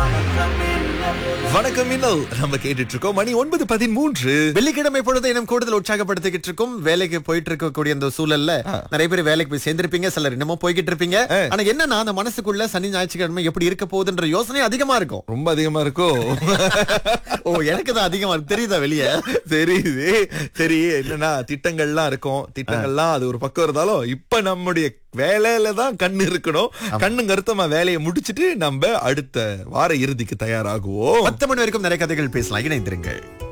வணக்கம் இன்னல் நம்ம கேட்டுட்டு இருக்கோம் மணி ஒன்பது பதிமூன்று வெள்ளிக்கிழமை பொழுது இன்னும் கூடுதல் உற்சாகப்படுத்திக்கிட்டு இருக்கோம் வேலைக்கு போயிட்டு இருக்கக்கூடிய இந்த சூழல்ல நிறைய பேர் வேலைக்கு போய் சேர்ந்திருப்பீங்க சிலர் இன்னமும் போய்கிட்டு இருப்பீங்க ஆனா என்னன்னா அந்த மனசுக்குள்ள சனி ஞாயிற்றுக்கிழமை எப்படி இருக்க போகுதுன்ற யோசனை அதிகமா இருக்கும் ரொம்ப அதிகமா இருக்கோ ஓ எனக்கு தான் அதிகமா இருக்கு. தெரியுதா வெளியே தெரியுது சரி என்னன்னா திட்டங்கள்லாம் இருக்கும் திட்டங்கள்லாம் அது ஒரு பக்கம் இருந்தாலும் இப்ப நம்முடைய வேலையில தான் கண்ணு இருக்கணும் கண்ணு கருத்தமா வேலையை முடிச்சிட்டு நம்ம அடுத்த வார இறுதிக்கு தயாராகுவோம் பத்து மணி வரைக்கும் நிறைய கதைகள் பேசலாம் இணைந்திருங்கள்